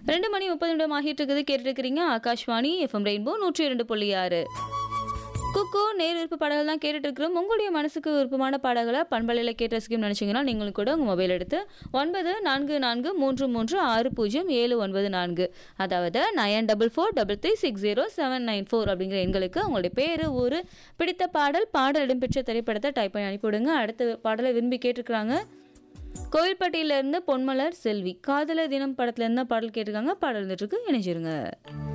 ரெண்டு மணி முப்பது நிமிடம் ஆகிட்டு இருக்குது கேட்டுட்டு இருக்கிறீங்க ஆகாஷ்வாணி எஃப்எம் ரெயின்போ நூற்றி இரண்டு புள்ளி ஆறு குக்கு நேர் விருப்ப பாடல்கள் தான் கேட்டுட்டு இருக்கிறோம் உங்களுடைய மனசுக்கு விருப்பமான பாடல்களை பண்பலையில் கேட்டு ரசிக்கும் நினச்சிங்கன்னா நீங்களும் கூட உங்கள் மொபைல் எடுத்து ஒன்பது நான்கு நான்கு மூன்று மூன்று ஆறு பூஜ்ஜியம் ஏழு ஒன்பது நான்கு அதாவது nine double four double three six zero seven nine four அப்படிங்கிற எண்களுக்கு உங்களுடைய பேர் ஊர் பிடித்த பாடல் பாடல் இடம்பெற்ற திரைப்படத்தை டைப் பண்ணி அனுப்பிவிடுங்க அடுத்த பாடலை விரும்பி கேட்டிருக்கிறாங்க கோயில்பட்டியிலேருந்து பொன்மலர் செல்வி காதலர் தினம் படத்துல இருந்தா பாடல் கேட்டிருக்காங்க பாடல் இருந்துட்டு இருக்கு இணைஞ்சிருங்க